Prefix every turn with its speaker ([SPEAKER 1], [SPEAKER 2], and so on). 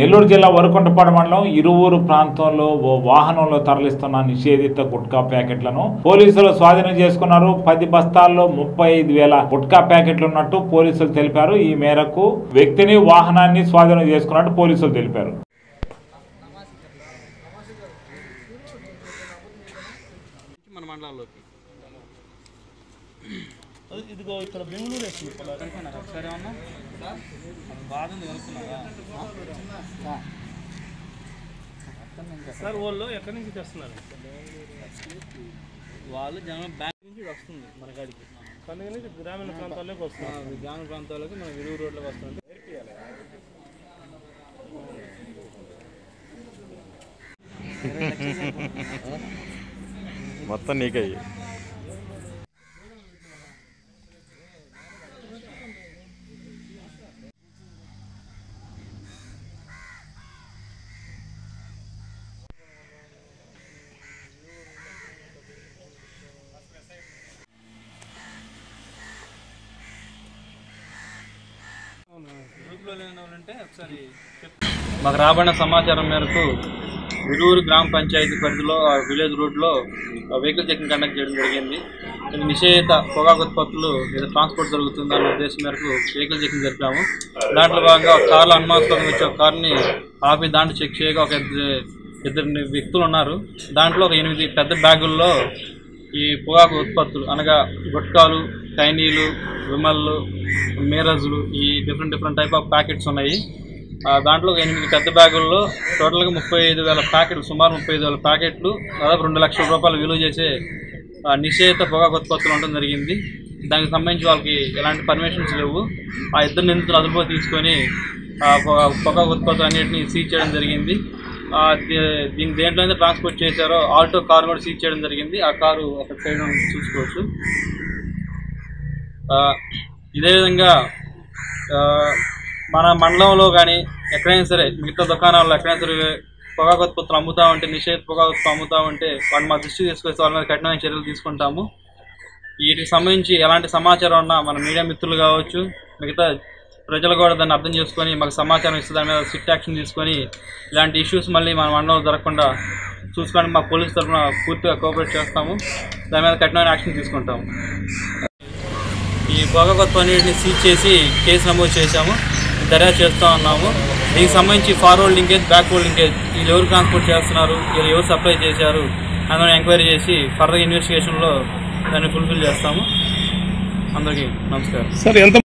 [SPEAKER 1] నెల్లూరు జిల్లా వరకుంటపాడు మండలం ఇరువురు ప్రాంతంలో ఓ వాహనంలో తరలిస్తున్న నిషేధిత గుట్కా ప్యాకెట్లను పోలీసులు స్వాధీనం చేసుకున్నారు పది బస్తాల్లో ముప్పై ఐదు వేల గుట్కా ప్యాకెట్లు ఉన్నట్టు పోలీసులు తెలిపారు ఈ మేరకు వ్యక్తిని వాహనాన్ని స్వాధీనం చేసుకున్నట్టు పోలీసులు తెలిపారు
[SPEAKER 2] మన మండలాల్లోకి
[SPEAKER 3] అది ఇదిగో ఇక్కడ బెంగళూరు వేస్తుంది పొలాలు.
[SPEAKER 2] కనుక్కున్నారా ఒకసారి ఏమన్నా బాధ ఉంది కనుక్కున్నారా
[SPEAKER 3] సార్ వాళ్ళు ఎక్కడి నుంచి తెస్తున్నారు
[SPEAKER 2] వాళ్ళు జనం బ్యాంక్ నుంచి ఇది వస్తుంది మన కాడికి
[SPEAKER 3] కానీ నుంచి గ్రామీణ ప్రాంతాల్లోకి వస్తున్నారు
[SPEAKER 2] ఆ, గ్రామీణ ప్రాంతాలకు మన విలువ రోడ్లకు వస్తుంది
[SPEAKER 4] మొత్తం నీకే
[SPEAKER 2] గ్రూప్లో లేని వాళ్ళంటే ఒకసారి మాకు రాబడిన సమాచారం మేరకు విడూరు గ్రామ పంచాయతీ పరిధిలో ఆ విలేజ్ రోడ్లో వెహికల్ చెకింగ్ కండక్ట్ చేయడం జరిగింది ఇది నిషేధిత పొగాకు ఉత్పత్తులు లేదా ట్రాన్స్పోర్ట్ జరుగుతుందన్న ఉద్దేశం మేరకు వెహికల్ చెకింగ్ జరిపాము దాంట్లో భాగంగా ఒక కార్లో అనుమానాస్పదంగా వచ్చే ఒక కార్ని ఆపి దాంట్లో చెక్ చేయగా ఒక ఇద్దరు ఇద్దరు వ్యక్తులు ఉన్నారు దాంట్లో ఒక ఎనిమిది పెద్ద బ్యాగుల్లో ఈ పొగాకు ఉత్పత్తులు అనగా గుట్కాలు చైనీలు విమల్లు మీరజులు ఈ different different type of packets ఉన్నాయి ఆ, దాంట్లో ఒక ఎనిమిది పెద్ద బ్యాగుల్లో టోటల్గా ముప్పై ఐదు వేల ప్యాకెట్లు సుమారు ముప్పై ఐదు వేల ప్యాకెట్లు దాదాపు రెండు లక్షల రూపాయలు విలువ చేసే ఆ, నిషేధిత పొగాకు ఉత్పత్తులు ఉండడం జరిగింది దానికి సంబంధించి వాళ్ళకి ఎలాంటి పర్మిషన్స్ లేవు ఆ ఇద్దరు నిందితులు అదుపులో తీసుకొని ఆ పొగ- పొగాకు ఉత్పత్తులు అన్నింటినీ సీజ్ చేయడం జరిగింది ఆ, దీ- దీని దేంట్లో అయితే ట్రాన్స్పోర్ట్ చేశారో ఆల్టో కార్ కూడా సీజ్ చేయడం జరిగింది ఆ కారు అక్కడ సైడ్ ఉంది, చూసుకోవచ్చు ఆ, ఇదే విధంగా ఆ, మన మండలంలో కానీ ఎక్కడైనా సరే మిగతా దుకాణాల్లో ఎక్కడైనా సరే పొగాకు ఉత్పత్తులు అమ్ముతా ఉంటే నిషేధ పొగాకు ఉత్పత్తులు అమ్ముతా ఉంటే వాటిని మా దృష్టికి తీసుకొస్తే వాళ్ళ మీద కఠినమైన చర్యలు తీసుకుంటాము వీటికి సంబంధించి ఎలాంటి సమాచారం ఉన్నా మన మీడియా మిత్రులు కావచ్చు మిగతా ప్రజలు కూడా దాన్ని అర్థం చేసుకొని మాకు సమాచారం ఇస్తే దాని మీద స్ట్రిక్ట్ యాక్షన్ తీసుకొని ఇలాంటి ఇష్యూస్ మళ్ళీ మన మండలంలో జరగకుండా చూసుకొని మా పోలీస్ తరఫున పూర్తిగా కోఆపరేట్ చేస్తాము దాని మీద కఠినమైన యాక్షన్ తీసుకుంటాము ఈ పొగకొత్త అన్నిటిని సీజ్ చేసి కేసు నమోదు చేశాము దర్యాప్తు చేస్తూ ఉన్నాము దీనికి సంబంధించి ఫార్వర్డ్ లింకేజ్ బ్యాక్వర్డ్ లింకేజ్ వీళ్ళు ఎవరు ట్రాన్స్పోర్ట్ చేస్తున్నారు వీళ్ళు ఎవరు సప్లై చేశారు అందులో ఎంక్వైరీ చేసి ఫర్దర్ ఇన్వెస్టిగేషన్లో దాన్ని ఫుల్ఫిల్ చేస్తాము అందరికీ నమస్కారం
[SPEAKER 3] సార్ ఎంత